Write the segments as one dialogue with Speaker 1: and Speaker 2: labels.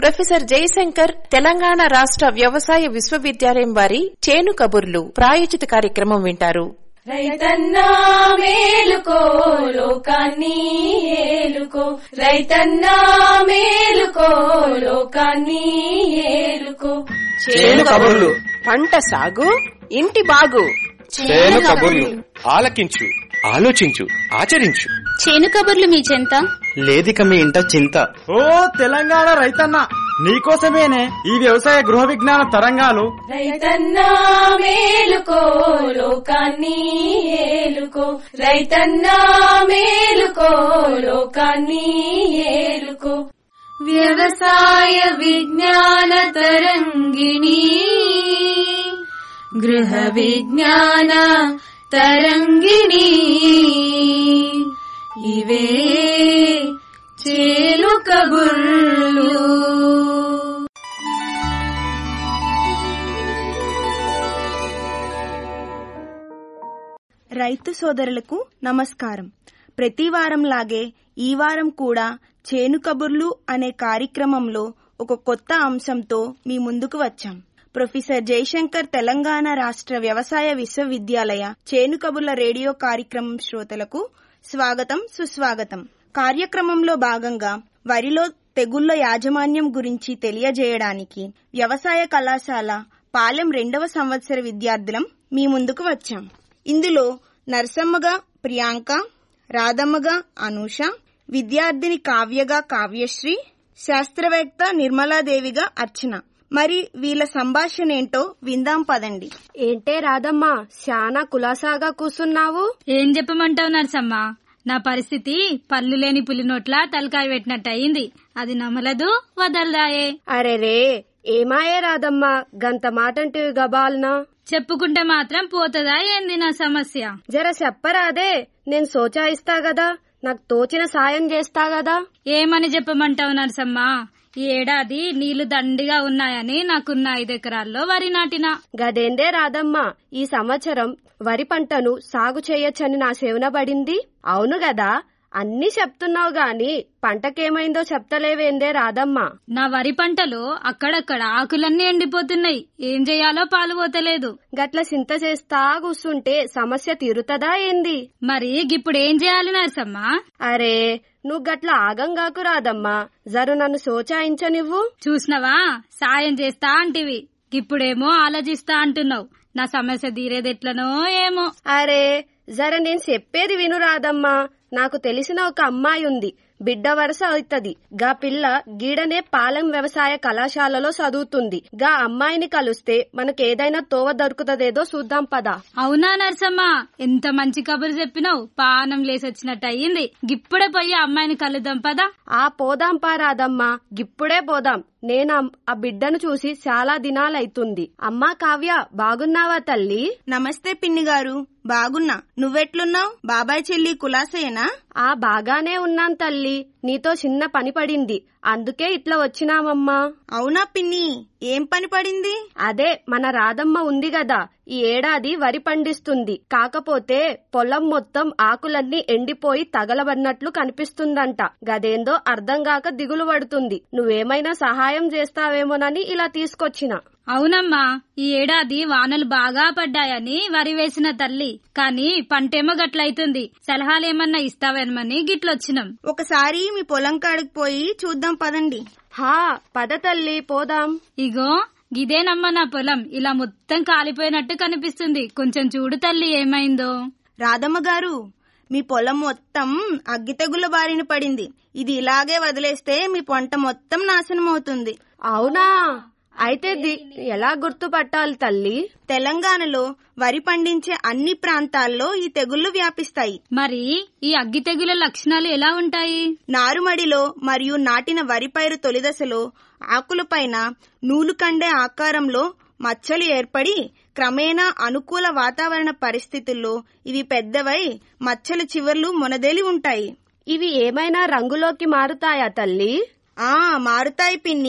Speaker 1: professor Jayashankar Telangana రాష్ట్ర వ్యవసాయ విశ్వవిద్యాలయం వారి చేను కబుర్లు ప్రాయోజిత కార్యక్రమం వింటారు
Speaker 2: రైతన్నా మేలుకో లోకాన్ని ఏలుకో రైతన్నా మేలుకో లోకాన్ని ఏలుకో
Speaker 3: చేను కబుర్లు
Speaker 4: పంట సాగు ఇంటి బాగు
Speaker 3: చేను కబుర్లు ఆలకించు ఆలోచించు ఆచరించు
Speaker 5: చేను కబుర్లు మీ చెంత
Speaker 6: లేదిక మీ ఇంట చింత
Speaker 7: ఓ తెలంగాణ రైతన్న నీకోసమేనే ఈ వ్యవసాయ గృహ విజ్ఞాన తరంగాలు
Speaker 2: రైతన్నా మేలుకో లోకాన్ని ఏలుకో రైతన్నా మేలుకో లోకాన్ని ఏలుకో వ్యవసాయ విజ్ఞాన తరంగిణి గృహ విజ్ఞాన తరంగిణి ఇవే చేలు కబుర్లు
Speaker 8: రైతు సోదరులకు నమస్కారం ప్రతి వారం లాగే ఈ వారం కూడా చేను కబుర్లు అనే కార్యక్రమంలో ఒక కొత్త అంశంతో మీ ముందుకు వచ్చాం ప్రొఫెసర్ జయశంకర్ తెలంగాణ రాష్ట్ర వ్యవసాయ విశ్వవిద్యాలయ చేను కబుర్ల రేడియో కార్యక్రమం శ్రోతలకు స్వాగతం సుస్వాగతం కార్యక్రమంలో భాగంగా వరిలో తెగుళ్ల యాజమాన్యం గురించి తెలియజేయడానికి వ్యవసాయ కళాశాల పాలెం రెండవ సంవత్సర విద్యార్థులం మీ ముందుకు వచ్చాం ఇందులో నర్సమ్మగా ప్రియాంక రాధమ్మగా అనూష విద్యార్థిని కావ్యగా కావ్యశ్రీ శాస్త్రవేత్త నిర్మలాదేవిగా అర్చన మరి వీళ్ళ సంభాషణ ఏంటో విందాం పదండి
Speaker 9: ఏంటే రాదమ్మా శానా కులాసాగా కూసున్నావు
Speaker 10: ఏం చెప్పమంటావు నర్సమ్మ నా పరిస్థితి పళ్ళు లేని పులినోట్ల తలకాయ పెట్టినట్టు అయింది అది నమ్మలదు వదలదాయే
Speaker 9: అరే రే ఏమాయే రాదమ్మా గంత మాటంటివి గబాల్నా
Speaker 10: చెప్పుకుంటే మాత్రం పోతదా ఏంది నా సమస్య
Speaker 9: జర చెప్పరాదే నేను సోచాయిస్తా గదా నాకు తోచిన సాయం చేస్తా గదా
Speaker 10: ఏమని చెప్పమంటావు నర్సమ్మ ఈ ఏడాది నీళ్లు దండిగా ఉన్నాయని నాకున్న ఐదు ఎకరాల్లో వరి నాటిన
Speaker 9: గదేందే రాదమ్మా ఈ సంవత్సరం వరి పంటను సాగు చేయొచ్చని నా సేవన పడింది అవును గదా అన్ని చెప్తున్నావు గాని పంటకేమైందో చెప్తలేవేందే రాదమ్మా
Speaker 10: నా వరి పంటలో అక్కడక్కడ ఆకులన్నీ ఎండిపోతున్నాయి ఏం చేయాలో పాలుపోతలేదు
Speaker 9: గట్ల సింత చేస్తా కూసుంటే సమస్య తీరుతదా ఏంది
Speaker 10: మరి ఇప్పుడు ఏం చేయాలి నర్సమ్మ
Speaker 9: అరే నువ్వు గట్ల ఆగంగాకు రాదమ్మా జరు నన్ను సోచాయించనివ్వు
Speaker 10: చూసినవా సాయం చేస్తా అంటివి ఇప్పుడేమో ఆలోచిస్తా అంటున్నావు నా సమస్య తీరేదెట్లనో ఏమో
Speaker 9: అరే జర నేను చెప్పేది విను రాదమ్మా నాకు తెలిసిన ఒక అమ్మాయి ఉంది బిడ్డ వరుస అవుతది గా పిల్ల గీడనే పాలెం వ్యవసాయ కళాశాలలో చదువుతుంది గా అమ్మాయిని కలిస్తే మనకేదైనా తోవ దొరుకుతదేదో చూద్దాం పదా
Speaker 10: అవునా నర్సమ్మ ఎంత మంచి కబురు చెప్పినావు పానం లేసొచ్చినట్టు అయ్యింది గిప్పుడే పోయి అమ్మాయిని కలుద్దాం పదా
Speaker 9: ఆ పోదాం పారాదమ్మా గిప్పుడే పోదాం నేను ఆ బిడ్డను చూసి చాలా దినాలైతుంది అమ్మా కావ్య బాగున్నావా తల్లి
Speaker 8: నమస్తే పిన్ని గారు బాగున్నా నువ్వెట్లున్నావు బాబాయ్ చెల్లి కులాసేనా
Speaker 9: ఆ బాగానే ఉన్నాను తల్లి నీతో చిన్న పని పడింది అందుకే ఇట్లా వచ్చినామమ్మా
Speaker 8: అవునా పిన్ని ఏం పని పడింది
Speaker 9: అదే మన రాధమ్మ ఉంది గదా ఈ ఏడాది వరి పండిస్తుంది కాకపోతే పొలం మొత్తం ఆకులన్నీ ఎండిపోయి తగలబడినట్లు కనిపిస్తుందంట గదేందో అర్థం కాక దిగులు పడుతుంది నువ్వేమైనా సహాయం చేస్తావేమోనని ఇలా తీసుకొచ్చిన
Speaker 10: అవునమ్మా ఈ ఏడాది వానలు బాగా పడ్డాయని వరి వేసిన తల్లి కానీ పంటేమో గట్లయితుంది సలహాలేమన్నా ఇస్తావేమని గిట్లొచ్చినాం
Speaker 8: ఒకసారి మీ పొలం కాడికి పోయి చూద్దాం పదండి
Speaker 9: హా పద తల్లి పోదాం
Speaker 10: ఇగో గిదేనమ్మా నా పొలం ఇలా మొత్తం కాలిపోయినట్టు కనిపిస్తుంది కొంచెం చూడు తల్లి ఏమైందో
Speaker 8: రాధమ్మ గారు మీ పొలం మొత్తం అగ్గి తెగుల బారిన పడింది ఇది ఇలాగే వదిలేస్తే మీ పంట మొత్తం నాశనం అవుతుంది
Speaker 9: అవునా అయితే ఎలా గుర్తుపట్టాలి తల్లి
Speaker 8: తెలంగాణలో వరి పండించే అన్ని ప్రాంతాల్లో ఈ తెగుళ్లు వ్యాపిస్తాయి
Speaker 10: మరి ఈ అగ్గి తెగుల లక్షణాలు ఎలా ఉంటాయి
Speaker 8: నారుమడిలో మరియు నాటిన వరి పైరు తొలిదశలో ఆకులపైన నూలు కండే ఆకారంలో మచ్చలు ఏర్పడి క్రమేణా అనుకూల వాతావరణ పరిస్థితుల్లో ఇవి పెద్దవై మచ్చల చివర్లు మొనదేలి ఉంటాయి
Speaker 9: ఇవి ఏమైనా రంగులోకి మారుతాయా తల్లి
Speaker 8: ఆ మారుతాయి పిన్ని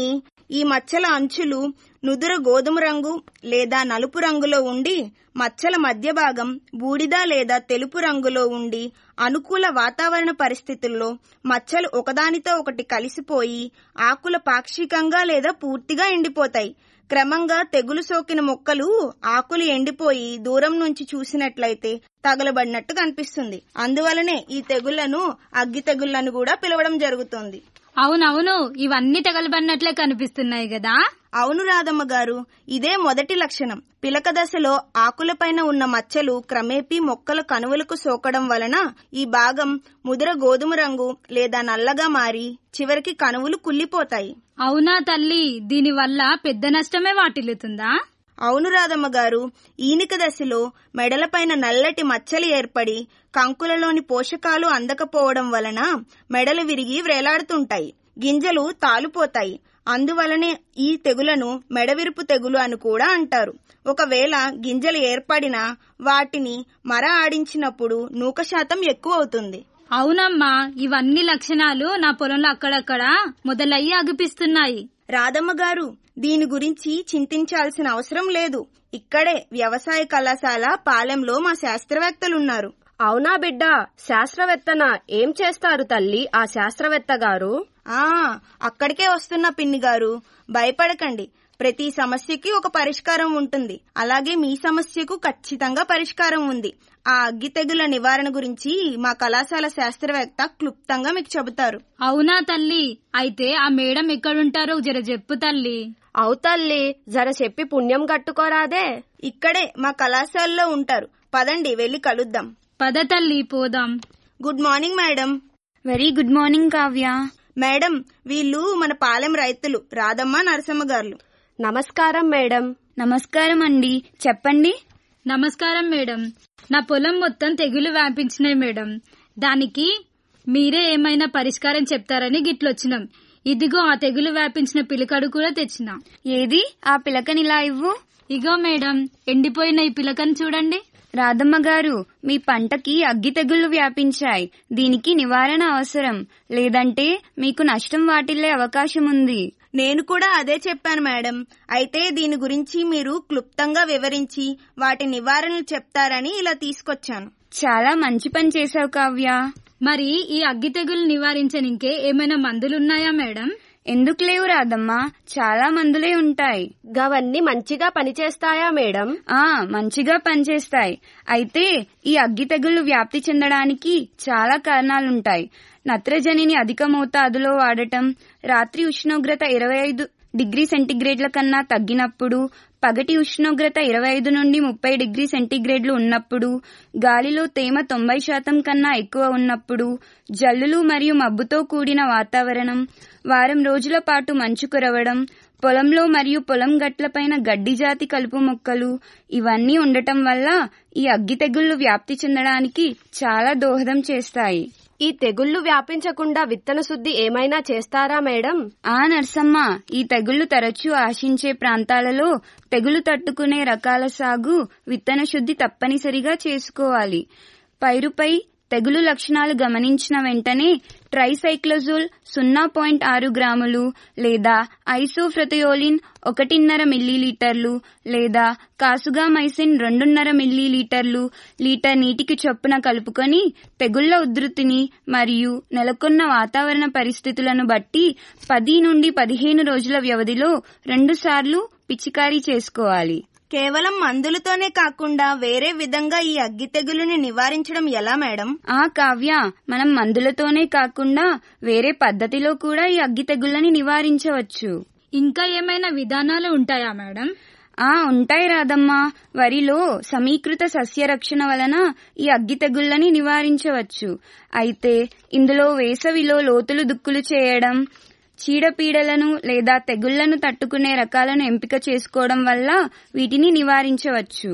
Speaker 8: ఈ మచ్చల అంచులు నుదుర గోధుమ రంగు లేదా నలుపు రంగులో ఉండి మచ్చల మధ్య భాగం బూడిద లేదా తెలుపు రంగులో ఉండి అనుకూల వాతావరణ పరిస్థితుల్లో మచ్చలు ఒకదానితో ఒకటి కలిసిపోయి ఆకుల పాక్షికంగా లేదా పూర్తిగా ఎండిపోతాయి క్రమంగా తెగులు సోకిన మొక్కలు ఆకులు ఎండిపోయి దూరం నుంచి చూసినట్లయితే తగలబడినట్టు కనిపిస్తుంది అందువలనే ఈ తెగుళ్లను అగ్గి తెగుళ్లను కూడా పిలవడం జరుగుతుంది
Speaker 10: అవునవును ఇవన్నీ తగలబడినట్లే కనిపిస్తున్నాయి కదా
Speaker 8: అవును రాధమ్మ గారు ఇదే మొదటి లక్షణం పిలక దశలో ఆకులపైన ఉన్న మచ్చలు క్రమేపీ మొక్కల కనువలకు సోకడం వలన ఈ భాగం ముదుర గోధుమ రంగు లేదా నల్లగా మారి చివరికి కనువులు కుళ్ళిపోతాయి
Speaker 10: అవునా తల్లి దీనివల్ల పెద్ద నష్టమే వాటిల్లుతుందా
Speaker 8: అవును రాధమ్మ గారు ఈనిక దశలో మెడలపైన నల్లటి మచ్చలు ఏర్పడి కంకులలోని పోషకాలు అందకపోవడం వలన మెడలు విరిగి వ్రేలాడుతుంటాయి గింజలు తాలుపోతాయి అందువలనే ఈ తెగులను మెడవిరుపు తెగులు అని కూడా అంటారు ఒకవేళ గింజలు ఏర్పడినా వాటిని మర ఆడించినప్పుడు నూక శాతం ఎక్కువ అవుతుంది
Speaker 10: అవునమ్మా ఇవన్నీ లక్షణాలు నా పొలంలో అక్కడక్కడ మొదలయ్యి అగిపిస్తున్నాయి
Speaker 8: రాధమ్మ గారు దీని గురించి చింతించాల్సిన అవసరం లేదు ఇక్కడే వ్యవసాయ కళాశాల పాలెంలో మా శాస్త్రవేత్తలున్నారు
Speaker 9: అవునా బిడ్డ శాస్త్రవేత్తన ఏం చేస్తారు తల్లి ఆ శాస్త్రవేత్త గారు
Speaker 8: ఆ అక్కడికే వస్తున్న పిన్ని గారు భయపడకండి ప్రతి సమస్యకి ఒక పరిష్కారం ఉంటుంది అలాగే మీ సమస్యకు ఖచ్చితంగా పరిష్కారం ఉంది ఆ అగ్గి తెగుల నివారణ గురించి మా కళాశాల శాస్త్రవేత్త క్లుప్తంగా మీకు చెబుతారు
Speaker 10: అవునా తల్లి అయితే ఆ మేడం ఎక్కడుంటారో జర చెప్పు తల్లి
Speaker 9: అవు తల్లి జర చెప్పి పుణ్యం కట్టుకోరాదే
Speaker 8: ఇక్కడే మా కళాశాలలో ఉంటారు పదండి వెళ్లి కలుద్దాం
Speaker 10: పద తల్లి పోదాం
Speaker 8: good morning madam
Speaker 5: very good morning Kavya
Speaker 8: madam వీళ్ళు మన పాలెం రైతులు రాధమ్మ నరసమ్మ గారు
Speaker 9: నమస్కారం మేడం
Speaker 5: నమస్కారం అండి చెప్పండి
Speaker 10: నమస్కారం మేడం నా పొలం మొత్తం తెగులు వ్యాపించినాయి మేడం దానికి మీరే ఏమైనా పరిష్కారం చెప్తారని గిట్లొచ్చినాం ఇదిగో ఆ తెగులు వ్యాపించిన పిలకడు కూడా తెచ్చిన
Speaker 5: ఏది ఆ పిలకనిలా ఇవ్వు
Speaker 10: ఇగో మేడం ఎండిపోయిన ఈ పిలకను చూడండి
Speaker 5: రాధమ్మ గారు మీ పంటకి అగ్గి తెగుళ్లు వ్యాపించాయి దీనికి నివారణ అవసరం లేదంటే మీకు నష్టం వాటిల్లే అవకాశం ఉంది
Speaker 8: నేను కూడా అదే చెప్పాను మేడం అయితే దీని గురించి మీరు క్లుప్తంగా వివరించి వాటి నివారణలు చెప్తారని ఇలా తీసుకొచ్చాను
Speaker 5: చాలా మంచి పని చేశావు కావ్య
Speaker 10: మరి ఈ అగ్గి తెగులు నివారించనికే ఏమైనా మందులున్నాయా మేడం
Speaker 5: ఎందుకు లేవు రాదమ్మా చాలా మందులే ఉంటాయి
Speaker 9: గవన్నీ మంచిగా పనిచేస్తాయా మేడం
Speaker 5: ఆ మంచిగా పనిచేస్తాయి అయితే ఈ అగ్గి తెగుళ్లు వ్యాప్తి చెందడానికి చాలా కారణాలుంటాయి నత్రజనిని అధిక మోతాదులో వాడటం రాత్రి ఉష్ణోగ్రత ఇరవై ఐదు డిగ్రీ సెంటీగ్రేడ్ల కన్నా తగ్గినప్పుడు పగటి ఉష్ణోగ్రత ఇరవై ఐదు నుండి ముప్పై డిగ్రీ సెంటీగ్రేడ్లు ఉన్నప్పుడు గాలిలో తేమ తొంభై శాతం కన్నా ఎక్కువ ఉన్నప్పుడు జల్లులు మరియు మబ్బుతో కూడిన వాతావరణం వారం రోజుల పాటు మంచు కురవడం పొలంలో మరియు పొలం గట్లపైన గడ్డి జాతి కలుపు మొక్కలు ఇవన్నీ ఉండటం వల్ల ఈ అగ్గి తెగుళ్లు వ్యాప్తి చెందడానికి చాలా దోహదం చేస్తాయి
Speaker 9: ఈ తెగుళ్లు వ్యాపించకుండా విత్తన శుద్ధి ఏమైనా చేస్తారా మేడం
Speaker 5: ఆ నర్సమ్మ ఈ తెగుళ్లు తరచూ ఆశించే ప్రాంతాలలో తెగులు తట్టుకునే రకాల సాగు విత్తన శుద్ధి తప్పనిసరిగా చేసుకోవాలి పైరుపై తెగులు లక్షణాలు గమనించిన వెంటనే ట్రైసైక్లోజోల్ సున్నా పాయింట్ ఆరు గ్రాములు లేదా ఐసోఫ్రతయోలిన్ ఒకటిన్నర మిల్లీలీటర్లు లేదా కాసుగామైసిన్ రెండున్నర మిల్లీలీటర్లు లీటర్ నీటికి చొప్పున కలుపుకొని తెగుళ్ల ఉధృతిని మరియు నెలకొన్న వాతావరణ పరిస్థితులను బట్టి పది నుండి పదిహేను రోజుల వ్యవధిలో రెండుసార్లు పిచికారీ చేసుకోవాలి
Speaker 8: కేవలం మందులతోనే కాకుండా వేరే విధంగా ఈ అగ్గి తెగులుని నివారించడం ఎలా మేడం
Speaker 5: ఆ కావ్య మనం మందులతోనే కాకుండా వేరే పద్ధతిలో కూడా ఈ అగ్గి తెగుళ్లని నివారించవచ్చు
Speaker 10: ఇంకా ఏమైనా విధానాలు ఉంటాయా మేడం
Speaker 5: ఆ ఉంటాయి రాదమ్మా వరిలో సమీకృత సస్య రక్షణ వలన ఈ అగ్గి తెగుళ్లని నివారించవచ్చు అయితే ఇందులో వేసవిలో లోతులు దుక్కులు చేయడం చీడపీడలను లేదా తెగుళ్లను తట్టుకునే రకాలను ఎంపిక చేసుకోవడం వల్ల వీటిని నివారించవచ్చు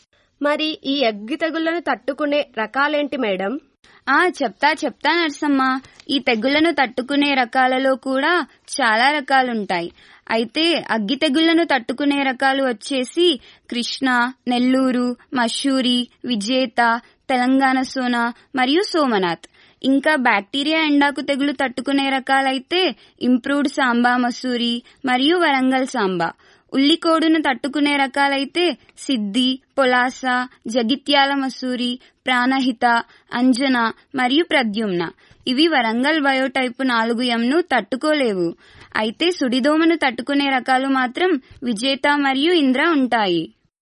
Speaker 9: మరి ఈ అగ్గి తెగుళ్లను తట్టుకునే రకాలేంటి మేడం
Speaker 5: ఆ చెప్తా చెప్తా నర్సమ్మ ఈ తెగుళ్లను తట్టుకునే రకాలలో కూడా చాలా రకాలుంటాయి అయితే అగ్గి తెగుళ్లను తట్టుకునే రకాలు వచ్చేసి కృష్ణ నెల్లూరు మషూరి విజేత తెలంగాణ సోనా మరియు సోమనాథ్ ఇంకా బ్యాక్టీరియా ఎండాకు తెగులు తట్టుకునే రకాలైతే ఇంప్రూవ్డ్ సాంబా మసూరి మరియు వరంగల్ సాంబా ఉల్లికోడును తట్టుకునే రకాలైతే సిద్ధి పొలాస జగిత్యాల మసూరి ప్రాణహిత అంజన మరియు ప్రద్యుమ్న ఇవి వరంగల్ బయోటైపు నాలుగు ఎంను తట్టుకోలేవు అయితే సుడిదోమను తట్టుకునే రకాలు మాత్రం విజేత మరియు ఇంద్ర ఉంటాయి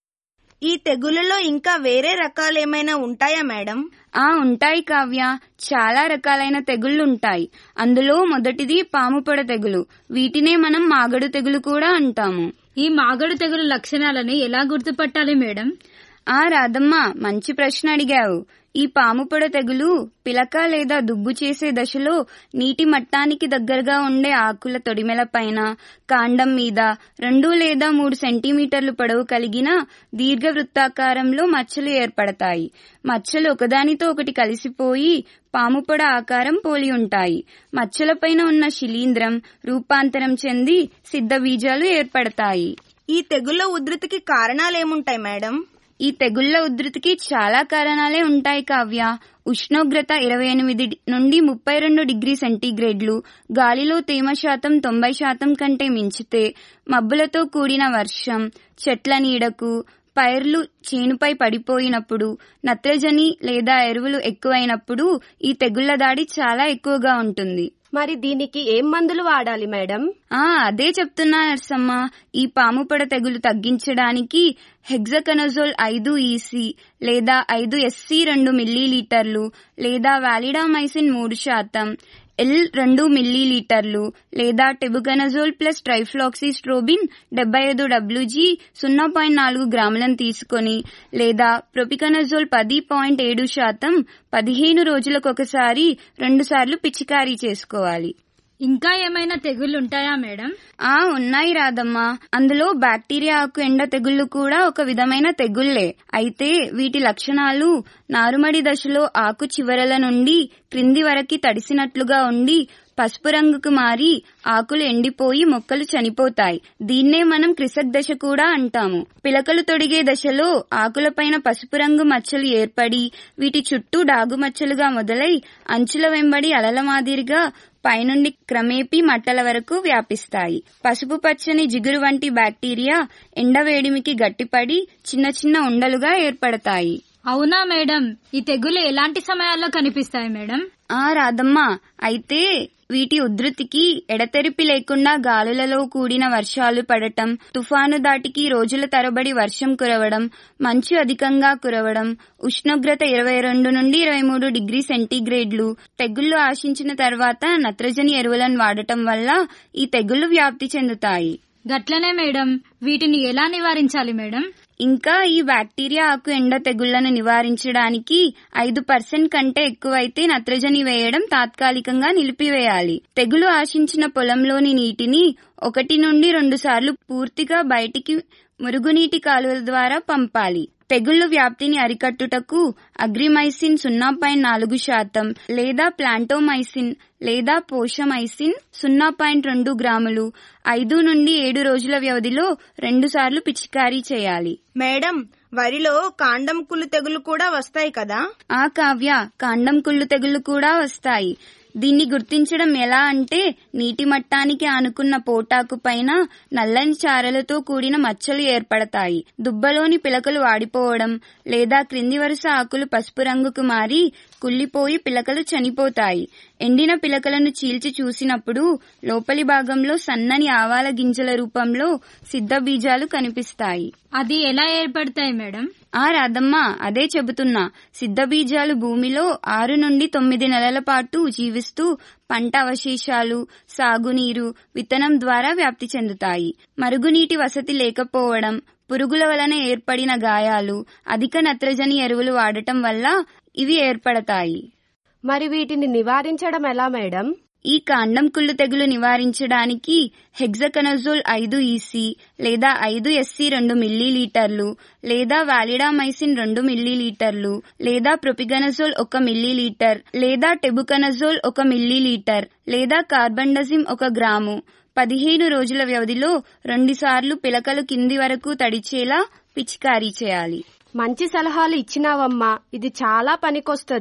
Speaker 8: ఈ తెగులలో ఇంకా వేరే రకాలేమైనా ఉంటాయా మేడం
Speaker 5: ఆ ఉంటాయి కావ్య చాలా రకాలైన తెగుళ్ళు ఉంటాయి అందులో మొదటిది పాముపొడ తెగులు వీటినే మనం మాగడు తెగులు కూడా అంటాము
Speaker 10: ఈ మాగడు తెగులు లక్షణాలని ఎలా గుర్తుపట్టాలి మేడం
Speaker 5: ఆ రాధమ్మ మంచి ప్రశ్న అడిగావు ఈ పాముపొడ తెగులు పిలక లేదా దుబ్బు చేసే దశలో నీటి మట్టానికి దగ్గరగా ఉండే ఆకుల తొడిమెల పైన కాండం మీద రెండు లేదా మూడు సెంటీమీటర్లు పొడవు కలిగిన దీర్ఘవృత్తాకారంలో మచ్చలు ఏర్పడతాయి మచ్చలు ఒకదానితో ఒకటి కలిసిపోయి పాముపొడ ఆకారం పోలి ఉంటాయి మచ్చలపైన ఉన్న శిలీంద్రం రూపాంతరం చెంది సిద్ధ బీజాలు ఏర్పడతాయి
Speaker 8: ఈ తెగుళ్ళ ఉధృతికి కారణాలేముంటాయి మేడం
Speaker 5: ఈ తెగుళ్ల ఉధృతికి చాలా కారణాలే ఉంటాయి కావ్య ఉష్ణోగ్రత ఇరవై ఎనిమిది నుండి ముప్పై రెండు డిగ్రీ సెంటీగ్రేడ్లు గాలిలో తేమ శాతం తొంభై శాతం కంటే మించితే మబ్బులతో కూడిన వర్షం చెట్ల నీడకు పైర్లు చేనుపై పడిపోయినప్పుడు నత్రజని లేదా ఎరువులు ఎక్కువైనప్పుడు ఈ తెగుళ్ల దాడి చాలా ఎక్కువగా ఉంటుంది
Speaker 9: మరి దీనికి ఏం మందులు వాడాలి మేడం
Speaker 5: ఆ అదే చెప్తున్నా నర్సమ్మ ఈ పాముపొడ తెగులు తగ్గించడానికి హెగ్జకనజోల్ ఐదు ఈసీ లేదా ఐదు ఎస్సీ రెండు మిల్లీలీటర్లు లేదా వాలిడామైసిన్ మూడు శాతం ఎల్ రెండు మిల్లీలీటర్లు లేదా టెబుగనజోల్ ప్లస్ ట్రైఫ్లాక్సిస్ట్రోబిన్ డెబ్బై ఐదు డబ్ల్యూజీ సున్నా పాయింట్ నాలుగు గ్రాములను తీసుకొని లేదా ప్రొపికనజోల్ పది పాయింట్ ఏడు శాతం పదిహేను రోజులకు ఒకసారి రెండుసార్లు పిచికారీ చేసుకోవాలి
Speaker 10: ఇంకా ఏమైనా తెగుళ్ళు ఉంటాయా మేడం
Speaker 5: ఆ ఉన్నాయి రాదమ్మా అందులో బ్యాక్టీరియా ఆకు ఎండ తెగుళ్లు కూడా ఒక విధమైన తెగుళ్లే అయితే వీటి లక్షణాలు నారుమడి దశలో ఆకు చివరల నుండి క్రింది వరకి తడిసినట్లుగా ఉండి పసుపు రంగుకు మారి ఆకులు ఎండిపోయి మొక్కలు చనిపోతాయి దీన్నే మనం క్రిసక్ దశ కూడా అంటాము పిలకలు తొడిగే దశలో ఆకులపైన పసుపు రంగు మచ్చలు ఏర్పడి వీటి చుట్టూ డాగు మచ్చలుగా మొదలై అంచుల వెంబడి అలల మాదిరిగా పైనుండి క్రమేపీ మట్టల వరకు వ్యాపిస్తాయి పసుపు పచ్చని జిగురు వంటి బ్యాక్టీరియా ఎండవేడిమికి గట్టిపడి చిన్న చిన్న ఉండలుగా ఏర్పడతాయి
Speaker 10: అవునా మేడం ఈ తెగులు ఎలాంటి సమయాల్లో కనిపిస్తాయి మేడం
Speaker 5: ఆ రాదమ్మా అయితే వీటి ఉధృతికి ఎడతెరిపి లేకుండా గాలులలో కూడిన వర్షాలు పడటం తుఫాను దాటికి రోజుల తరబడి వర్షం కురవడం మంచు అధికంగా కురవడం ఉష్ణోగ్రత ఇరవై రెండు నుండి ఇరవై మూడు డిగ్రీ సెంటీగ్రేడ్లు తెగుళ్లు ఆశించిన తర్వాత నత్రజని ఎరువులను వాడటం వల్ల ఈ తెగుళ్లు వ్యాప్తి చెందుతాయి
Speaker 10: గట్లనే మేడం వీటిని ఎలా నివారించాలి మేడం
Speaker 5: ఇంకా ఈ బ్యాక్టీరియా ఆకు ఎండ తెగుళ్లను నివారించడానికి ఐదు పర్సెంట్ కంటే ఎక్కువైతే నత్రజని వేయడం తాత్కాలికంగా నిలిపివేయాలి తెగులు ఆశించిన పొలంలోని నీటిని ఒకటి నుండి రెండు సార్లు పూర్తిగా బయటికి మురుగునీటి కాలువల ద్వారా పంపాలి తెగుళ్లు వ్యాప్తిని అరికట్టుటకు అగ్రిమైసిన్ సున్నా పాయింట్ నాలుగు శాతం లేదా ప్లాంటోమైసిన్ లేదా పోషమైసిన్ సున్నా పాయింట్ రెండు గ్రాములు ఐదు నుండి ఏడు రోజుల వ్యవధిలో రెండు సార్లు పిచికారీ చేయాలి
Speaker 8: మేడం వరిలో కాండం కుళ్ళు తెగులు కూడా వస్తాయి కదా
Speaker 5: ఆ కావ్య కాండం కుళ్ళు తెగుళ్లు కూడా వస్తాయి దీన్ని గుర్తించడం ఎలా అంటే నీటి మట్టానికి ఆనుకున్న పోటాకు పైన నల్లని చారలతో కూడిన మచ్చలు ఏర్పడతాయి దుబ్బలోని పిలకలు వాడిపోవడం లేదా క్రింది వరుస ఆకులు పసుపు రంగుకు మారి కుళ్ళిపోయి పిలకలు చనిపోతాయి ఎండిన పిలకలను చీల్చి చూసినప్పుడు లోపలి భాగంలో సన్నని ఆవాల గింజల రూపంలో సిద్ధ బీజాలు కనిపిస్తాయి
Speaker 10: అది ఎలా ఏర్పడతాయి మేడం
Speaker 5: ఆ రాదమ్మా అదే చెబుతున్నా సిద్ధ బీజాలు భూమిలో ఆరు నుండి తొమ్మిది నెలల పాటు జీవిస్తూ పంట అవశేషాలు సాగునీరు విత్తనం ద్వారా వ్యాప్తి చెందుతాయి మరుగునీటి వసతి లేకపోవడం పురుగుల వలన ఏర్పడిన గాయాలు అధిక నత్రజని ఎరువులు వాడటం వల్ల ఇవి ఏర్పడతాయి
Speaker 9: మరి వీటిని నివారించడం ఎలా మేడం
Speaker 5: ఈ కాండం కుళ్ళు తెగులు నివారించడానికి హెగ్జకనజోల్ ఐదు ఈసీ లేదా ఐదు ఎస్సీ రెండు మిల్లీలీటర్లు లేదా వాలిడామైసిన్ రెండు మిల్లీలీటర్లు లేదా ప్రొపిగనజోల్ ఒక మిల్లీలీటర్ లేదా టెబుకనజోల్ ఒక మిల్లీలీటర్ లేదా కార్బండజిమ్ ఒక గ్రాము పదిహేను రోజుల వ్యవధిలో రెండుసార్లు పిలకలు కింది వరకు తడిచేలా పిచికారీ చేయాలి
Speaker 9: మంచి సలహాలు ఇచ్చినావమ్మా ఇది చాలా పనికొస్తది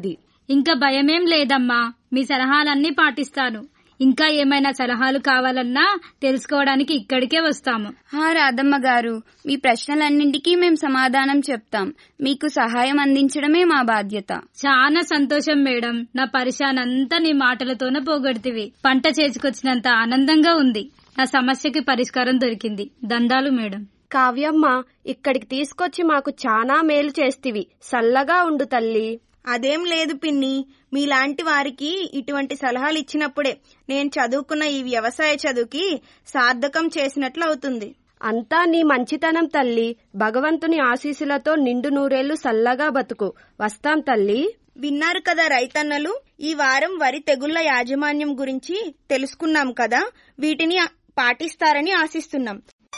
Speaker 10: ఇంకా భయమేం లేదమ్మా మీ సలహాలన్నీ పాటిస్తాను ఇంకా ఏమైనా సలహాలు కావాలన్నా తెలుసుకోవడానికి ఇక్కడికే వస్తాము
Speaker 5: ఆ రాధమ్మ గారు మీ ప్రశ్నలన్నింటికీ మేం సమాధానం చెప్తాం మీకు సహాయం అందించడమే మా బాధ్యత
Speaker 10: చాలా సంతోషం మేడం నా పరిశానంతా నీ మాటలతోనే పోగొడితివి పంట చేసుకొచ్చినంత ఆనందంగా ఉంది నా సమస్యకి పరిష్కారం దొరికింది దండాలు మేడం
Speaker 9: కావ్యమ్మ ఇక్కడికి తీసుకొచ్చి మాకు చానా మేలు చేస్తివి సల్లగా ఉండు తల్లి
Speaker 8: అదేం లేదు పిన్ని మీలాంటి వారికి ఇటువంటి సలహాలు ఇచ్చినప్పుడే నేను చదువుకున్న ఈ వ్యవసాయ చదువుకి సార్థకం చేసినట్లు అవుతుంది
Speaker 9: అంతా నీ మంచితనం తల్లి భగవంతుని ఆశీస్సులతో నిండు నూరేళ్లు సల్లగా బతుకు వస్తాం తల్లి
Speaker 8: విన్నారు కదా రైతన్నలు ఈ వారం వరి తెగుళ్ల యాజమాన్యం గురించి తెలుసుకున్నాం కదా వీటిని పాటిస్తారని ఆశిస్తున్నాం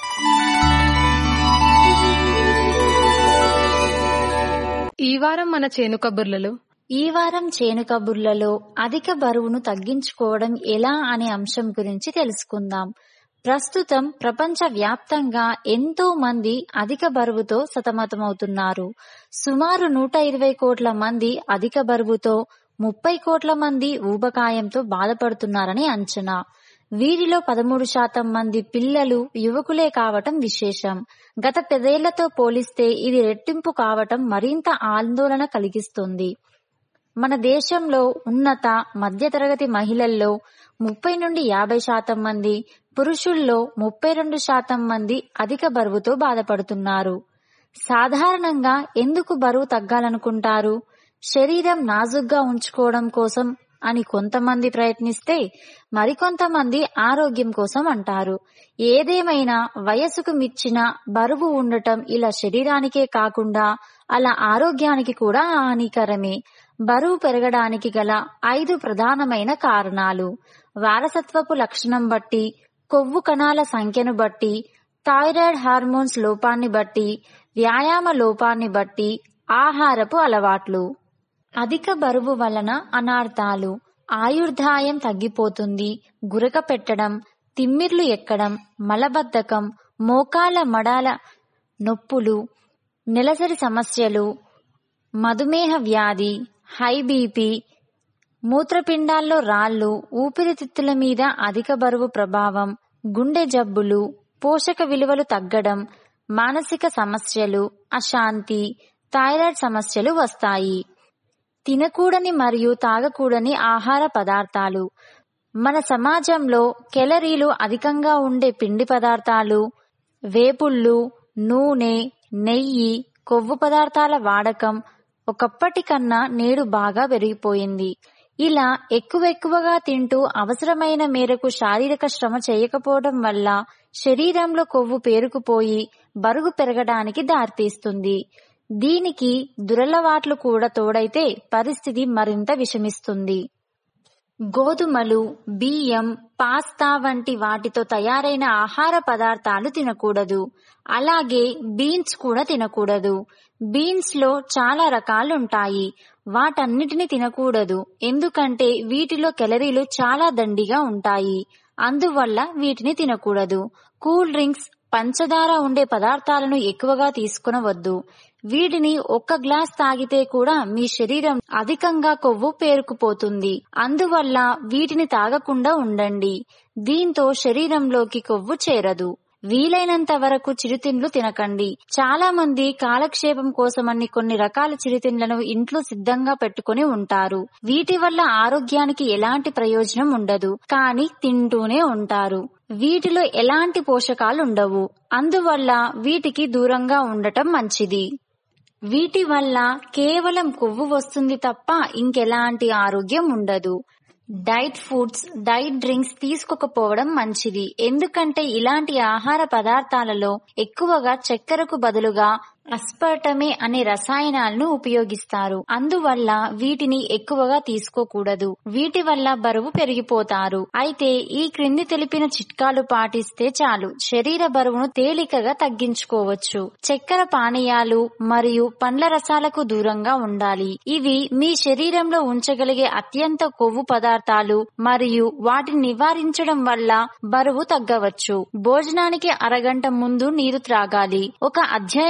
Speaker 11: ఈ వారం మన చేను కబుర్లలో
Speaker 12: ఈ వారం చేను కబుర్లలో అధిక బరువును తగ్గించుకోవడం ఎలా అనే అంశం గురించి తెలుసుకుందాం ప్రస్తుతం ప్రపంచ వ్యాప్తంగా ఎంతో మంది అధిక బరువుతో సతమతమవుతున్నారు సుమారు నూట ఇరవై కోట్ల మంది అధిక బరువుతో ముప్పై కోట్ల మంది ఊబకాయంతో బాధపడుతున్నారని అంచనా వీరిలో పదమూడు శాతం మంది పిల్లలు యువకులే కావటం విశేషం గత పదేళ్లతో పోలిస్తే ఇది రెట్టింపు కావటం మరింత ఆందోళన కలిగిస్తుంది మన దేశంలో ఉన్నత మధ్యతరగతి మహిళల్లో ముప్పై నుండి యాభై శాతం మంది పురుషుల్లో ముప్పై రెండు శాతం మంది అధిక బరువుతో బాధపడుతున్నారు సాధారణంగా ఎందుకు బరువు తగ్గాలనుకుంటారు శరీరం నాజుగ్గా ఉంచుకోవడం కోసం అని కొంతమంది ప్రయత్నిస్తే మరికొంతమంది ఆరోగ్యం కోసం అంటారు ఏదేమైనా వయసుకు మిచ్చిన బరువు ఉండటం ఇలా శరీరానికే కాకుండా అలా ఆరోగ్యానికి కూడా హానికరమే బరువు పెరగడానికి గల ఐదు ప్రధానమైన కారణాలు వారసత్వపు లక్షణం బట్టి కొవ్వు కణాల సంఖ్యను బట్టి థైరాయిడ్ హార్మోన్స్ లోపాన్ని బట్టి వ్యాయామ లోపాన్ని బట్టి ఆహారపు అలవాట్లు అధిక బరువు వలన అనార్థాలు ఆయుర్దాయం తగ్గిపోతుంది గురక పెట్టడం తిమ్మిర్లు ఎక్కడం మలబద్ధకం మోకాల మడాల నొప్పులు నెలసరి సమస్యలు మధుమేహ వ్యాధి హై బీపీ మూత్రపిండాల్లో రాళ్లు ఊపిరితిత్తుల మీద అధిక బరువు ప్రభావం గుండె జబ్బులు పోషక విలువలు తగ్గడం మానసిక సమస్యలు అశాంతి థైరాయిడ్ సమస్యలు వస్తాయి తినకూడని మరియు తాగకూడని ఆహార పదార్థాలు మన సమాజంలో కెలరీలు అధికంగా ఉండే పిండి పదార్థాలు వేపుళ్ళు నూనె నెయ్యి కొవ్వు పదార్థాల వాడకం ఒకప్పటి కన్నా నేడు బాగా పెరిగిపోయింది ఇలా ఎక్కువ ఎక్కువగా తింటూ అవసరమైన మేరకు శారీరక శ్రమ చేయకపోవడం వల్ల శరీరంలో కొవ్వు పేరుకుపోయి బరువు పెరగడానికి దారితీస్తుంది దీనికి దురలవాట్లు కూడా తోడైతే పరిస్థితి మరింత విషమిస్తుంది గోధుమలు బియ్యం పాస్తా వంటి వాటితో తయారైన ఆహార పదార్థాలు తినకూడదు అలాగే బీన్స్ కూడా తినకూడదు బీన్స్ లో చాలా రకాలుంటాయి వాటన్నిటిని తినకూడదు ఎందుకంటే వీటిలో కెలరీలు చాలా దండిగా ఉంటాయి అందువల్ల వీటిని తినకూడదు కూల్ డ్రింక్స్ పంచదార ఉండే పదార్థాలను ఎక్కువగా తీసుకునవద్దు వీటిని ఒక్క గ్లాస్ తాగితే కూడా మీ శరీరం అధికంగా కొవ్వు పేరుకుపోతుంది అందువల్ల వీటిని తాగకుండా ఉండండి దీంతో శరీరంలోకి కొవ్వు చేరదు వీలైనంత వరకు చిరుతిండ్లు తినకండి చాలా మంది కాలక్షేపం కోసమని కొన్ని రకాల చిరుతిండ్లను ఇంట్లో సిద్ధంగా పెట్టుకుని ఉంటారు వీటి వల్ల ఆరోగ్యానికి ఎలాంటి ప్రయోజనం ఉండదు కానీ తింటూనే ఉంటారు వీటిలో ఎలాంటి పోషకాలు ఉండవు అందువల్ల వీటికి దూరంగా ఉండటం మంచిది వీటి వల్ల కేవలం కొవ్వు వస్తుంది తప్ప ఇంకెలాంటి ఆరోగ్యం ఉండదు డైట్ ఫుడ్స్ డైట్ డ్రింక్స్ తీసుకోకపోవడం మంచిది ఎందుకంటే ఇలాంటి ఆహార పదార్థాలలో ఎక్కువగా చక్కెరకు బదులుగా అస్పర్టమే అనే రసాయనాలను ఉపయోగిస్తారు అందువల్ల వీటిని ఎక్కువగా తీసుకోకూడదు వీటి వల్ల బరువు పెరిగిపోతారు అయితే ఈ క్రింది తెలిపిన చిట్కాలు పాటిస్తే చాలు శరీర బరువును తేలికగా తగ్గించుకోవచ్చు చక్కెర పానీయాలు మరియు పండ్ల రసాలకు దూరంగా ఉండాలి ఇవి మీ శరీరంలో ఉంచగలిగే అత్యంత కొవ్వు పదార్థాలు మరియు వాటిని నివారించడం వల్ల బరువు తగ్గవచ్చు భోజనానికి అరగంట ముందు నీరు త్రాగాలి ఒక అధ్యయనం ప్రకారం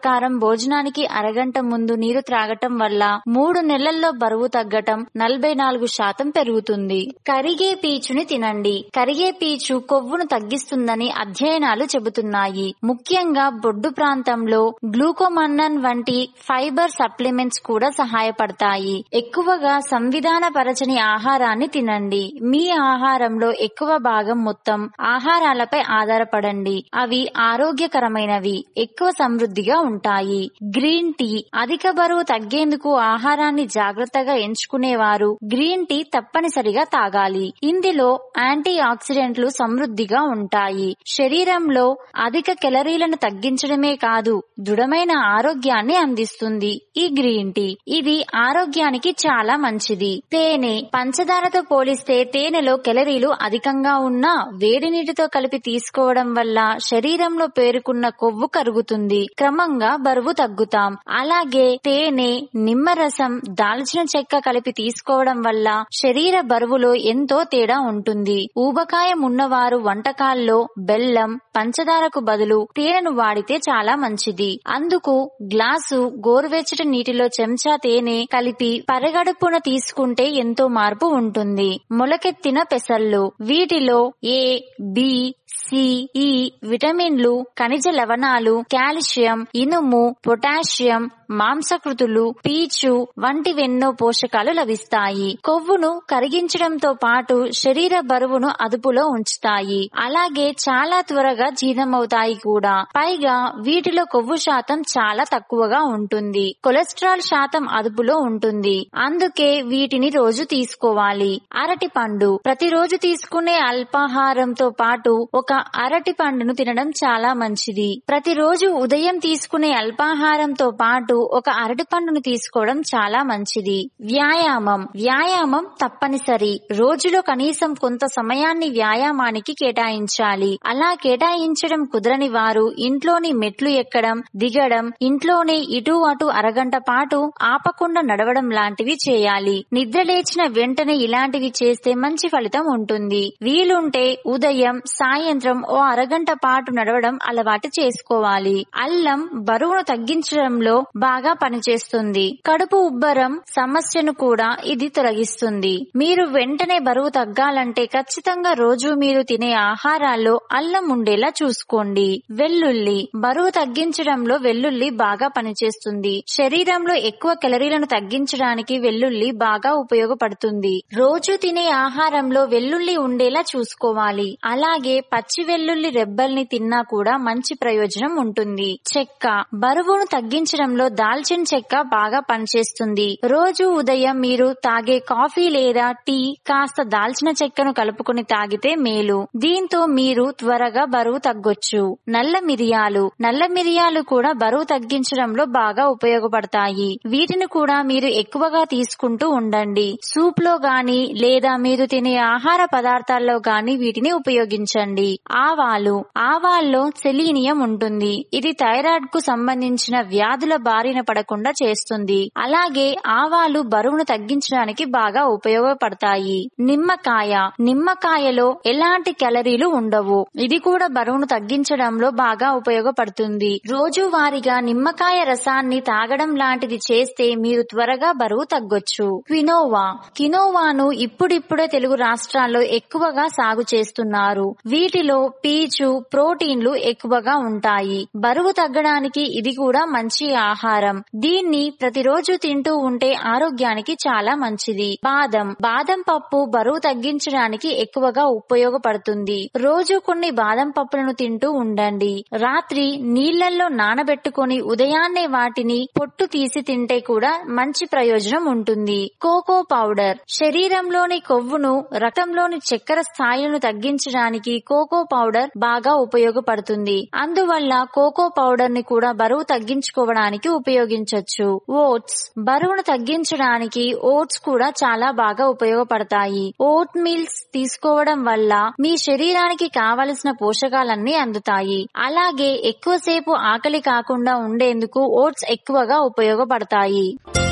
Speaker 12: ప్రకారం భోజనానికి అరగంట ముందు నీరు త్రాగటం వల్ల మూడు నెలల్లో బరువు తగ్గటం నలభై నాలుగు శాతం పెరుగుతుంది కరిగే పీచుని తినండి కరిగే పీచు కొవ్వును తగ్గిస్తుందని అధ్యయనాలు చెబుతున్నాయి ముఖ్యంగా బొడ్డు ప్రాంతంలో గ్లూకోమన్నన్ వంటి ఫైబర్ సప్లిమెంట్స్ కూడా సహాయపడతాయి ఎక్కువగా సంవిధాన పరచని ఆహారాన్ని తినండి మీ ఆహారంలో ఎక్కువ భాగం మొత్తం ఆహారాలపై ఆధారపడండి అవి ఆరోగ్యకరమైనవి ఎక్కువ సమృద్ధిగా ఉంటాయి గ్రీన్ టీ అధిక బరువు తగ్గేందుకు ఆహారాన్ని జాగ్రత్తగా ఎంచుకునేవారు గ్రీన్ టీ తప్పనిసరిగా తాగాలి ఇందులో యాంటీ ఆక్సిడెంట్లు సమృద్ధిగా ఉంటాయి శరీరంలో అధిక కెలరీలను తగ్గించడమే కాదు దృఢమైన ఆరోగ్యాన్ని అందిస్తుంది ఈ గ్రీన్ టీ ఇది ఆరోగ్యానికి చాలా మంచిది తేనె పంచదారతో పోలిస్తే తేనెలో కెలరీలు అధికంగా ఉన్నా వేడి నీటితో కలిపి తీసుకోవడం వల్ల శరీరంలో పేరుకున్న కొవ్వు కరుగుతుంది క్రమంగా బరువు తగ్గుతాం అలాగే తేనె నిమ్మరసం దాల్చిన చెక్క కలిపి తీసుకోవడం వల్ల శరీర బరువులో ఎంతో తేడా ఉంటుంది ఊబకాయం ఉన్నవారు వంటకాల్లో బెల్లం పంచదారకు బదులు తేనెను వాడితే చాలా మంచిది అందుకు గ్లాసు గోరువెచ్చటి నీటిలో చెంచా తేనె కలిపి పరగడుపున తీసుకుంటే ఎంతో మార్పు ఉంటుంది మొలకెత్తిన పెసళ్ళు వీటిలో ఏ బి సి ఈ విటమిన్లు ఖనిజ లవణాలు కాల్షియం ఇనుము పొటాషియం మాంసకృతులు పీచు వంటివెన్నో పోషకాలు లభిస్తాయి కొవ్వును కరిగించడంతో పాటు శరీర బరువును అదుపులో ఉంచుతాయి అలాగే చాలా త్వరగా జీర్ణమవుతాయి కూడా పైగా వీటిలో కొవ్వు శాతం చాలా తక్కువగా ఉంటుంది కొలెస్ట్రాల్ శాతం అదుపులో ఉంటుంది అందుకే వీటిని రోజు తీసుకోవాలి అరటి పండు ప్రతిరోజు తీసుకునే అల్పాహారంతో పాటు ఒక అరటి పండును తినడం చాలా మంచిది ప్రతిరోజు ఉదయం తీసుకునే అల్పాహారంతో పాటు ఒక అరటి పండును తీసుకోవడం చాలా మంచిది వ్యాయామం వ్యాయామం తప్పనిసరి రోజులో కనీసం కొంత సమయాన్ని వ్యాయామానికి కేటాయించాలి అలా కేటాయించడం కుదరని వారు ఇంట్లోని మెట్లు ఎక్కడం దిగడం ఇంట్లోనే ఇటు అటు అరగంట పాటు ఆపకుండా నడవడం లాంటివి చేయాలి నిద్ర లేచిన వెంటనే ఇలాంటివి చేస్తే మంచి ఫలితం ఉంటుంది వీలుంటే ఉదయం సాయంత్రం ఓ అరగంట పాటు నడవడం అలవాటు చేసుకోవాలి అల్లం బరువును తగ్గించడంలో బాగా పనిచేస్తుంది కడుపు ఉబ్బరం సమస్యను కూడా ఇది తొలగిస్తుంది మీరు వెంటనే బరువు తగ్గాలంటే ఖచ్చితంగా రోజు మీరు తినే ఆహారాల్లో అల్లం ఉండేలా చూసుకోండి వెల్లుల్లి బరువు తగ్గించడంలో వెల్లుల్లి బాగా పనిచేస్తుంది శరీరంలో ఎక్కువ కెలరీలను తగ్గించడానికి వెల్లుల్లి బాగా ఉపయోగపడుతుంది రోజు తినే ఆహారంలో వెల్లుల్లి ఉండేలా చూసుకోవాలి అలాగే పచ్చి వెల్లుల్లి రెబ్బల్ని తిన్నా కూడా మంచి ప్రయోజనం ఉంటుంది చెక్క బరువును తగ్గించడంలో దాల్చిన చెక్క బాగా పనిచేస్తుంది రోజు ఉదయం మీరు తాగే కాఫీ లేదా టీ కాస్త దాల్చిన చెక్కను కలుపుకుని తాగితే మేలు దీంతో మీరు త్వరగా బరువు తగ్గొచ్చు నల్ల మిరియాలు నల్ల మిరియాలు కూడా బరువు తగ్గించడంలో బాగా ఉపయోగపడతాయి వీటిని కూడా మీరు ఎక్కువగా తీసుకుంటూ ఉండండి సూప్ లో గాని లేదా మీరు తినే ఆహార పదార్థాల్లో గాని వీటిని ఉపయోగించండి ఆవాలు ఆవాల్లో సెలీనియం ఉంటుంది ఇది థైరాయిడ్ కు సంబంధించిన వ్యాధుల బారిన పడకుండా చేస్తుంది అలాగే ఆవాలు బరువును తగ్గించడానికి బాగా ఉపయోగపడతాయి నిమ్మకాయ నిమ్మకాయలో ఎలాంటి క్యాలరీలు ఉండవు ఇది కూడా బరువును తగ్గించడంలో బాగా ఉపయోగపడుతుంది రోజు వారిగా నిమ్మకాయ రసాన్ని తాగడం లాంటిది చేస్తే మీరు త్వరగా బరువు తగ్గొచ్చు క్వినోవా కినోవాను ఇప్పుడిప్పుడే తెలుగు రాష్ట్రాల్లో ఎక్కువగా సాగు చేస్తున్నారు వీటిలో పీచు ప్రోటీన్లు ఎక్కువగా ఉంటాయి బరువు తగ్గడానికి ఇది కూడా మంచి ఆహారం దీన్ని ప్రతిరోజు తింటూ ఉంటే ఆరోగ్యానికి చాలా మంచిది బాదం బాదం పప్పు బరువు తగ్గించడానికి ఎక్కువగా ఉపయోగపడుతుంది రోజు కొన్ని బాదం పప్పులను తింటూ ఉండండి రాత్రి నీళ్లలో నానబెట్టుకొని ఉదయాన్నే వాటిని పొట్టు తీసి తింటే కూడా మంచి ప్రయోజనం ఉంటుంది కోకో పౌడర్ శరీరంలోని కొవ్వును రక్తంలోని చక్కెర స్థాయిలను తగ్గించడానికి కోకో పౌడర్ బాగా ఉపయోగపడుతుంది అందువల్ల కోకో పౌడర్ ని కూడా బరువు తగ్గించుకోవడానికి ఉపయోగించవచ్చు ఓట్స్ బరువును తగ్గించడానికి ఓట్స్ కూడా చాలా బాగా ఉపయోగపడతాయి ఓట్ మీల్స్ తీసుకోవడం వల్ల మీ శరీరానికి కావలసిన పోషకాలన్నీ అందుతాయి అలాగే ఎక్కువసేపు ఆకలి కాకుండా ఉండేందుకు ఓట్స్ ఎక్కువగా ఉపయోగపడతాయి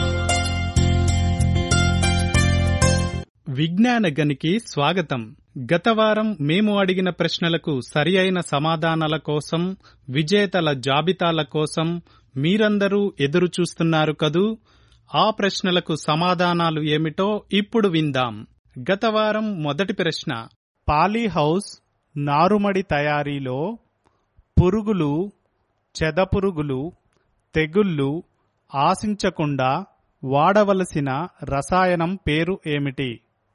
Speaker 13: విజ్ఞాన గనికి స్వాగతం గత వారం మేము అడిగిన ప్రశ్నలకు సరి అయిన సమాధానాల కోసం విజేతల జాబితాల కోసం మీరందరూ ఎదురు చూస్తున్నారు కదూ ఆ ప్రశ్నలకు సమాధానాలు ఏమిటో ఇప్పుడు విందాం గత వారం మొదటి ప్రశ్న పాలీహౌస్ నారుమడి తయారీలో పురుగులు చెదపురుగులు తెగుళ్ళు ఆశించకుండా వాడవలసిన రసాయనం పేరు ఏమిటి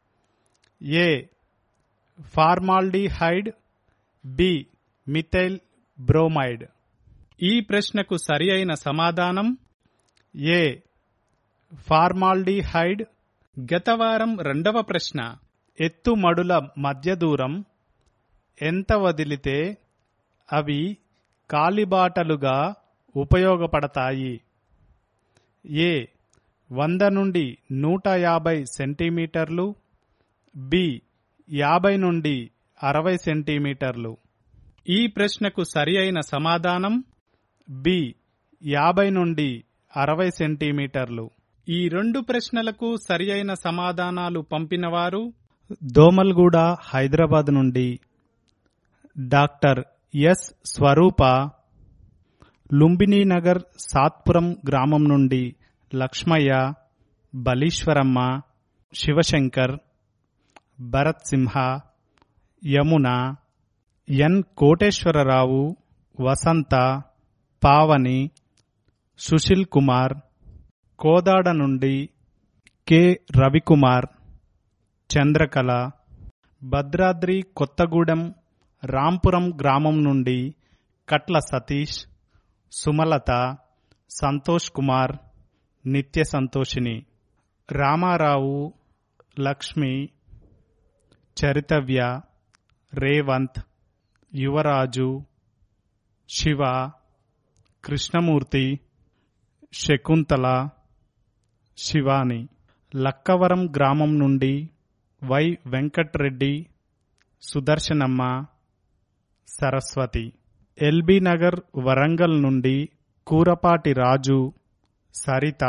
Speaker 13: A formaldehyde B methyl bromide ఈ ప్రశ్నకు సరి అయిన సమాధానం ఏ ఫార్మాల్డిహైడ్ గత వారం రెండవ ప్రశ్న ఎత్తుమడుల మధ్య దూరం ఎంత వదిలితే అవి కాలిబాటలుగా ఉపయోగపడతాయి ఏ వంద నుండి నూట యాభై సెంటీమీటర్లు బి యాభై నుండి అరవై సెంటీమీటర్లు ఈ ప్రశ్నకు సరి అయిన సమాధానం బి యాభై నుండి అరవై సెంటీమీటర్లు ఈ రెండు ప్రశ్నలకు సరి అయిన సమాధానాలు పంపినవారు దోమల్గూడ హైదరాబాద్ నుండి డాక్టర్ ఎస్ స్వరూప లుంబినీనగర్ సాత్పురం గ్రామం నుండి లక్ష్మయ్య బలీశ్వరమ్మ శివశంకర్ భరత్ సింహ యమున ఎన్ కోటేశ్వరరావు వసంత పావని సుశీల్ కుమార్ కోదాడ నుండి కె రవికుమార్ చంద్రకళ భద్రాద్రి కొత్తగూడెం రాంపురం గ్రామం నుండి కట్ల సతీష్ సుమలత సంతోష్ కుమార్ నిత్య సంతోషిని రామారావు లక్ష్మి చరితవ్య రేవంత్ యువరాజు శివ కృష్ణమూర్తి శకుంతల శివాని లక్కవరం గ్రామం నుండి వై వెంకట్రెడ్డి సుదర్శనమ్మ సరస్వతి ఎల్బీ నగర్ వరంగల్ నుండి Kurapati Raju Saritha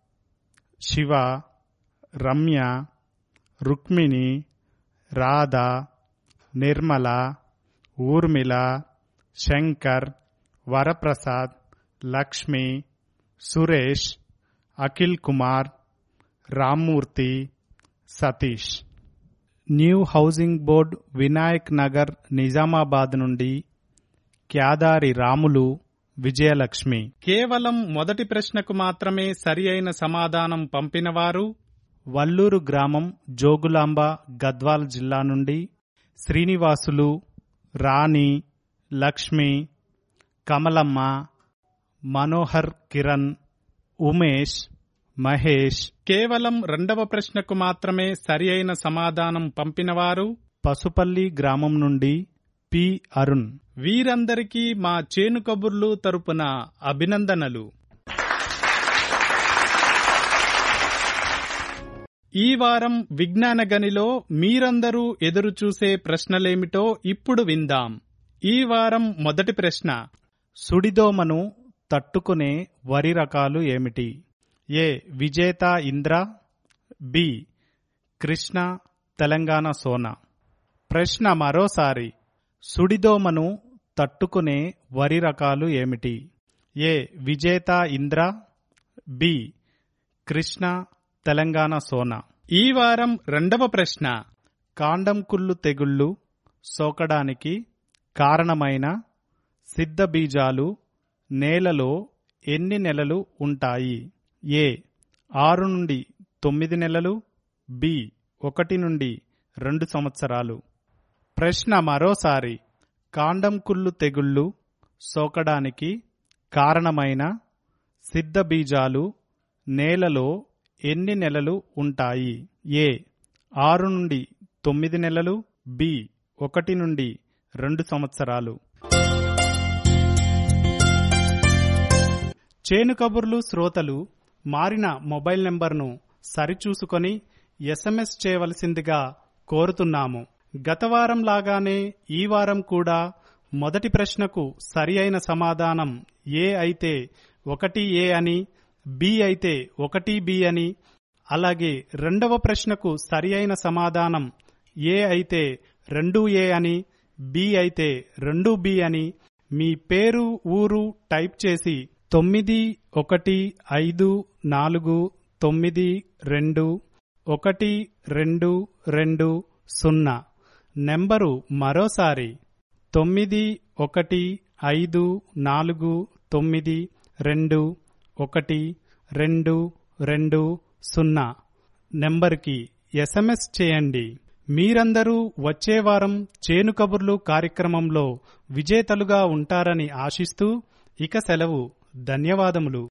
Speaker 13: Siva Ramya Rukmini Radha Nirmala Urmila Shankar Varaprasad Lakshmi Suresh Akhil Kumar Rammurthy Satish new housing board Vinayak Nagar Nizamabad నుండి క్యాదారి రాములు విజయలక్ష్మి కేవలం మొదటి ప్రశ్నకు మాత్రమే సరి అయిన సమాధానం పంపినవారు వల్లూరు గ్రామం జోగులాంబ గద్వాల్ జిల్లా నుండి శ్రీనివాసులు రాణి లక్ష్మి కమలమ్మ మనోహర్ కిరణ్ ఉమేష్ మహేష్ కేవలం రెండవ ప్రశ్నకు మాత్రమే సరి అయిన సమాధానం పంపినవారు పసుపల్లి గ్రామం నుండి పి అరుణ్ వీరందరికీ మా చేను కబుర్లు తరపున అభినందనలు ఈ వారం విజ్ఞాన గనిలో మీరందరూ ఎదురుచూసే ప్రశ్నలేమిటో ఇప్పుడు విందాం ఈ వారం మొదటి ప్రశ్న సుడిదోమను తట్టుకునే వరి రకాలు ఏమిటి ఏ విజేత ఇంద్ర బి కృష్ణ తెలంగాణ సోనా ప్రశ్న మరోసారి సుడిదోమను తట్టుకునే వరి రకాలు ఏమిటి ఏ విజేత ఇంద్ర బి కృష్ణ తెలంగాణ సోనా ఈ వారం రెండవ ప్రశ్న కాండం కుళ్ళు తెగుళ్ళు సోకడానికి కారణమైన సిద్ధ బీజాలు నేలలో ఎన్ని నెలలు ఉంటాయి ఏ ఆరు నుండి తొమ్మిది నెలలు బి ఒకటి నుండి రెండు సంవత్సరాలు ప్రశ్న మరోసారి కాండం కుళ్ళు తెగుళ్ళు సోకడానికి కారణమైన సిద్ధ బీజాలు నేలలో ఎన్ని నెలలు ఉంటాయి ఏ ఆరు నుండి తొమ్మిది నెలలు బి ఒకటి నుండి రెండు సంవత్సరాలు చేను కబుర్లు శ్రోతలు మారిన మొబైల్ నెంబర్ను సరిచూసుకొని ఎస్ఎంఎస్ చేయవలసిందిగా కోరుతున్నాము గత వారం లాగానే ఈ వారం కూడా మొదటి ప్రశ్నకు సరి అయిన సమాధానం ఏ అయితే ఒకటి ఏ అని బి అయితే ఒకటి బి అని అలాగే రెండవ ప్రశ్నకు సరి అయిన సమాధానం ఏ అయితే రెండు ఏ అని బి అయితే రెండు బి అని మీ పేరు ఊరు టైప్ చేసి తొమ్మిది ఒకటి ఐదు నాలుగు తొమ్మిది రెండు ఒకటి రెండు రెండు సున్నా నెంబరు మరోసారి తొమ్మిది ఒకటి ఐదు నాలుగు తొమ్మిది రెండు ఒకటి రెండు రెండు సున్నా నెంబర్కి ఎస్ఎంఎస్ చేయండి మీరందరూ వచ్చే వారం చేను కబుర్లు కార్యక్రమంలో విజేతలుగా ఉంటారని ఆశిస్తూ ఇక సెలవు ధన్యవాదములు